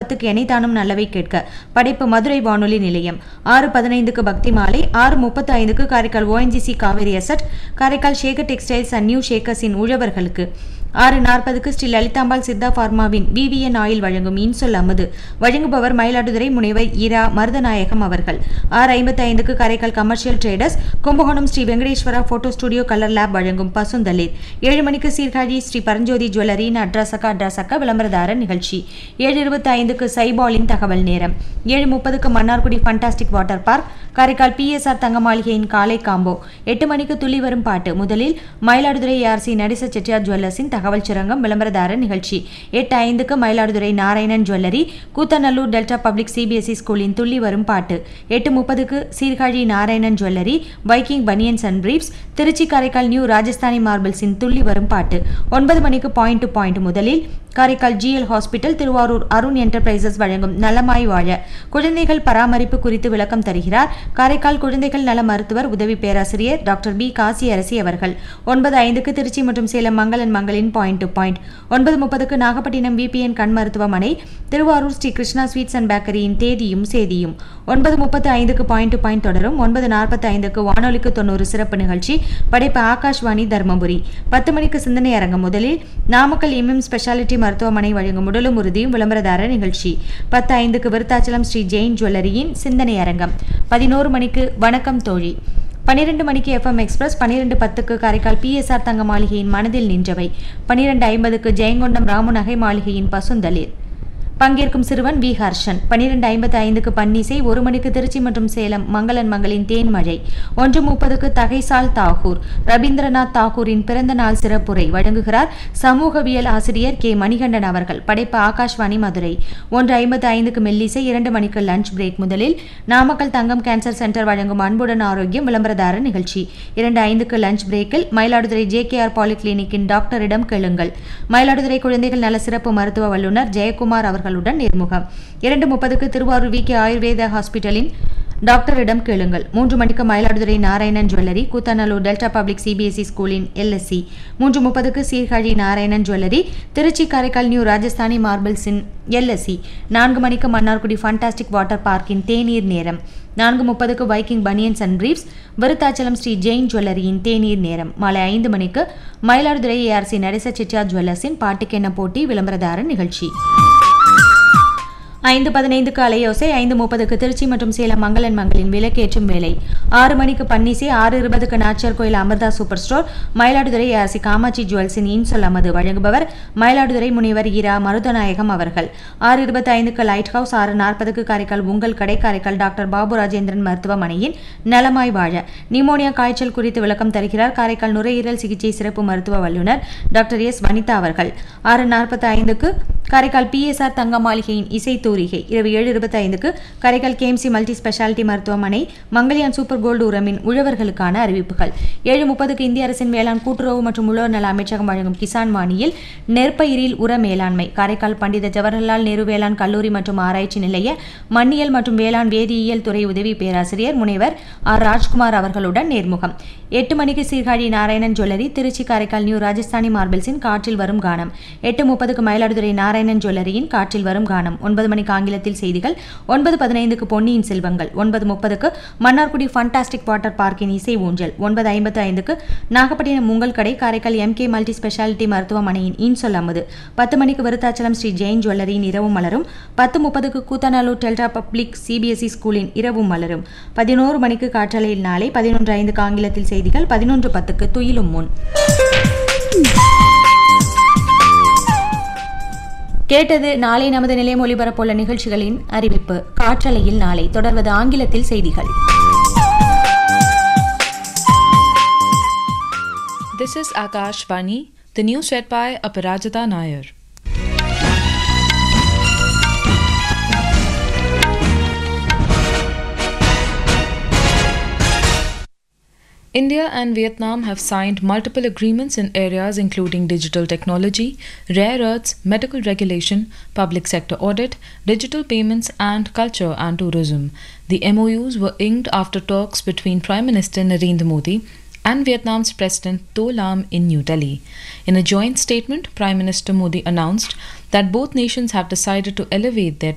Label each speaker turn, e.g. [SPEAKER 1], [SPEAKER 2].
[SPEAKER 1] பத்துக்கு எனைத்தானும் நல்லவை கேட்க படைப்பு மதுரை வானொலி நிலையம் ஆறு பதினைந்துக்கு பக்தி மாலை ஆறு முப்பத்து ஐந்துக்கு Karaikal ONGC Cauvery asset Karaikal Shekar textiles and new ஷேக்கர்ஸின் உழவர்களுக்கு ஆறு நாற்பதுக்கு ஸ்ரீ லலிதாம்பாள் சித்தா பார்மாவின் விவிஎன் ஆயில் வழங்கும் இன்சொல் அமுது வழங்குபவர் மயிலாடுதுறை முனைவர் இரா மருதநாயகம் அவர்கள் ஆறு ஐம்பத்தி ஐந்துக்கு Karaikal commercial traders Kumbakonam Sri Venkateswara photo studio colour lab வழங்கும் பசுந்தளிர் ஏழு மணிக்கு சீர்காழி ஸ்ரீ பரஞ்சோதி ஜுவல்லரி அட்ராசக்கா அட்ராசக்கா விளம்பரதார நிகழ்ச்சி ஏழு இருபத்தி ஐந்துக்கு சைபாலின் தகவல் நேரம் ஏழு முப்பதுக்கு Mannargudi fantastic water park Karaikal PSR தங்க மாளிகையின் காலை காம்போ எட்டு மணிக்கு துள்ளி வரும் பாட்டு முதலில் மயிலாடுதுறை ஆர்சி நடிச செட்டியார் ஜுவல்லர்ஸின் தகவல் சுரங்கம் விளம்பரதார நிகழ்ச்சி எட்டு ஐந்துக்கு Mayiladuthurai Narayanan jewellery Koothanallur delta public CBSE ஸ்கூலின் துள்ளி வரும் பாட்டு எட்டு முப்பதுக்கு Sirkazhi Narayanan jewellery Viking banians and briefs Trichy Karaikal new Rajasthani மார்பிள்ஸின் துள்ளி வரும் பாட்டு ஒன்பது மணிக்கு பாயிண்ட் டு பாயிண்ட் முதலில் Karaikal GL hospital Thiruvarur Arun enterprises வழங்கும் நலமாய் வாழ குழந்தைகள் பராமரிப்பு குறித்து விளக்கம் தருகிறார் காரைக்கால் குழந்தைகள் நல மருத்துவர் உதவி பேராசிரியர் டாக்டர் பி காசி அரசி அவர்கள் ஒன்பது ஐந்துக்கு திருச்சி மற்றும் சேலம் மங்களன் மங்களின் பாயிண்ட் டு பாயிண்ட் ஒன்பது முப்பதுக்கு நாகப்பட்டினம் விபிஎன் கண் மருத்துவமனை திருவாரூர் ஸ்ரீ கிருஷ்ணா ஸ்வீட்ஸ் அண்ட் பேக்கரியின் தேதியும் சேதியும் ஒன்பது முப்பத்து ஐந்துக்கு பாயிண்ட் டு பாயிண்ட் தொடரும் ஒன்பது நாற்பத்தி ஐந்துக்கு வானொலிக்கு தொண்ணூறு சிறப்பு நிகழ்ச்சி படைப்பு ஆகாஷ்வாணி தர்மபுரி பத்து மணிக்கு சிந்தனை அரங்கம் முதலில் நாமக்கல் எம்எம் ஸ்பெஷாலிட்டி மருத்துவமனை வழங்கும் உடலும் உறுதியும் விளம்பரதார நிகழ்ச்சி பத்து ஐந்துக்கு விருத்தாச்சலம் ஸ்ரீ ஜெயின் ஜுவல்லரியின் சிந்தனை அரங்கம் பதினோரு மணிக்கு வணக்கம் தோழி பன்னிரெண்டு மணிக்கு எஃப்எம் எக்ஸ்பிரஸ் பன்னிரெண்டு பத்துக்கு காரைக்கால் பிஎஸ்ஆர் தங்க மாளிகையின் மனதில் நின்றவை பன்னிரெண்டு ஐம்பதுக்கு ஜெயங்கொண்டம் ராமு நகை மாளிகையின் பசுந்தளிர் பங்கேற்கும் சிறுவன் வி ஹர்ஷன் பன்னிரெண்டு ஐம்பத்தி ஐந்துக்கு பன்னிசை ஒரு மணிக்கு திருச்சி மற்றும் சேலம் மங்களன் மங்களின் தேன்மழை ஒன்று முப்பதுக்கு தகைசால் தாகூர் ரவீந்திரநாத் தாகூரின் பிறந்த நாள் சிறப்புரை வழங்குகிறார் சமூகவியல் ஆசிரியர் கே மணிகண்டன் அவர்கள் படைப்பு ஆகாஷ்வாணி மதுரை ஒன்று ஐம்பத்தி ஐந்துக்கு மெல்லிசை இரண்டு மணிக்கு லஞ்ச் பிரேக் முதலில் நாமக்கல் தங்கம் கேன்சர் சென்டர் வழங்கும் அன்புடன் ஆரோக்கியம் விளம்பரதார நிகழ்ச்சி இரண்டு ஐந்துக்கு லஞ்ச் பிரேக்கில் மயிலாடுதுறை ஜேகேஆர் பாலிகிளினிக்கின் டாக்டரிடம் கேளுங்கள் மயிலாடுதுறை குழந்தைகள் நல சிறப்பு மருத்துவ வல்லுநர் ஜெயக்குமார் அவர்களுடன் நேர்முகம் இரண்டு முப்பதுக்கு திருவாரூர் வி கே ஆயுர்வேத ஹாஸ்பிட்டலின் டாக்டரிடம் கேளுங்கள் மூன்று மணிக்கு Mayiladuthurai Narayanan jewellery Koothanallur delta public CBSE ஸ்கூலின் எல்எஸ்சி மூன்று முப்பதுக்கு சீர்காழி நாராயணன் ஜுவல்லரி திருச்சி காரைக்கால் நியூ ராஜஸ்தானி மார்பிள்ஸின் எல்எஸ்சி நான்கு மணிக்கு மன்னார்குடி ஃபண்டாஸ்டிக் வாட்டர் பார்க்கின் தேநீர் நேரம் நான்கு முப்பதுக்கு Viking banians and briefs Virudhachalam Sri Jain ஜுவல்லரியின் தேநீர் நேரம் மாலை ஐந்து மணிக்கு மயிலாடுதுறை ஏஆர்சி நடேச செட்டியார் ஜுவல்லர்ஸின் பாட்டுக்கென்ன போட்டி விளம்பரதார நிகழ்ச்சி ஐந்து பதினைந்துக்கு அலையோசை ஐந்து முப்பதுக்கு திருச்சி மற்றும் சேலம் மங்களன் மங்களின் விலக்கேற்றும் வேலை ஆறு மணிக்கு பன்னிசை ஆறு இருபதுக்கு Nachiyar Koil Amirtha super store Mayiladuthurai RC Kamatchi ஜுவல்ஸின் இன்சொல் அமது வழங்குபவர் மயிலாடுதுறை முனைவர் இரா மருதநாயகம் அவர்கள் ஆறு இருபத்தி ஐந்துக்கு லைட் ஹவுஸ் ஆறு நாற்பதுக்கு காரைக்கால் உங்கள் கடை காரைக்கால் டாக்டர் பாபு ராஜேந்திரன் மருத்துவமனையின் நலமாய் வாழ நிமோனியா காய்ச்சல் குறித்து விளக்கம் தருகிறார் காரைக்கால் நுரையீரல் சிகிச்சை சிறப்பு மருத்துவ வல்லுநர் டாக்டர் எஸ் வனிதா அவர்கள் ஆறு நாற்பத்தி ஐந்துக்கு காரைக்கால் பிஎஸ்ஆர் தங்க மாளிகையின் இசை தூரிகை இரவு ஏழு இருபத்தி ஐந்துக்கு காரைக்கால் கேஎம்சி மல்டி ஸ்பெஷாலிட்டி மருத்துவமனை மங்கலியான் சூப்பர் கோல்டு உரமின் உழவர்களுக்கான அறிவிப்புகள் ஏழு முப்பதுக்கு இந்திய அரசின் வேளாண் கூட்டுறவு மற்றும் உழவர் நல அமைச்சகம் வழங்கும் கிசான் வாணியில் நெற்பயிரில் உர மேலாண்மை காரைக்கால் பண்டித ஜவஹர்லால் நேரு வேளாண் கல்லூரி மற்றும் ஆராய்ச்சி நிலைய மண்ணியல் மற்றும் வேளாண் வேதியியல் துறை உதவி பேராசிரியர் முனைவர் ஆர் ராஜ்குமார் அவர்களுடன் நேர்முகம் எட்டு மணிக்கு சீர்காழி நாராயணன் ஜுவல்லரி திருச்சி காரைக்கால் நியூ ராஜஸ்தானி மார்பிள்ஸின் காற்றில் வரும் கானம் எட்டு முப்பதுக்கு மயிலாடுதுறை நாராயணன் ஜுவல்லரியின் காற்றில் வரும் கானம் ஒன்பது மணிக்கு ஆங்கிலத்தில் செய்திகள் ஒன்பது பதினைந்துக்கு பொன்னியின் செல்வங்கள் ஒன்பது முப்பதுக்கு மன்னார்குடி ஃபண்டாஸ்டிக் வாட்டர் பார்க்கின் இசை ஊஞ்சல் ஒன்பது ஐம்பத்து ஐந்துக்கு நாகப்பட்டினம் உங்கள் கடை காரைக்கால் எம்கே மல்டி ஸ்பெஷாலிட்டி மருத்துவமனையின் இன்சொல் அமுது பத்து மணிக்கு விருத்தாச்சலம் ஸ்ரீ ஜெயின் ஜுவல்லரியின் இரவும் மலரும் பத்து முப்பதுக்கு கூத்தநல்லூர் டெல்டா பப்ளிக் சிபிஎஸ்இ ஸ்கூலின் இரவும் மலரும் பதினோரு மணிக்கு காற்றலையில் நாளை பதினொன்று ஐந்துக்கு ஆங்கிலத்தில் செய்திகள் பதினொன்று பத்துக்கு துயிலும் முன் கேட்டது நாளை நமது நிலையம் ஒளிபரப்புள்ள நிகழ்ச்சிகளின் அறிவிப்பு காற்றலையில் நாளை தொடர்வது ஆங்கிலத்தில் செய்திகள்
[SPEAKER 2] This is Akash Vani, the news read by Aparajita Nair. India and Vietnam have signed multiple agreements in areas including digital technology, rare earths, medical regulation, public sector audit, digital payments, and culture and tourism. The MOUs were inked after talks between Prime Minister Narendra Modi and Vietnam's President To Lam in New Delhi. In a joint statement, Prime Minister Modi announced that both nations have decided to elevate their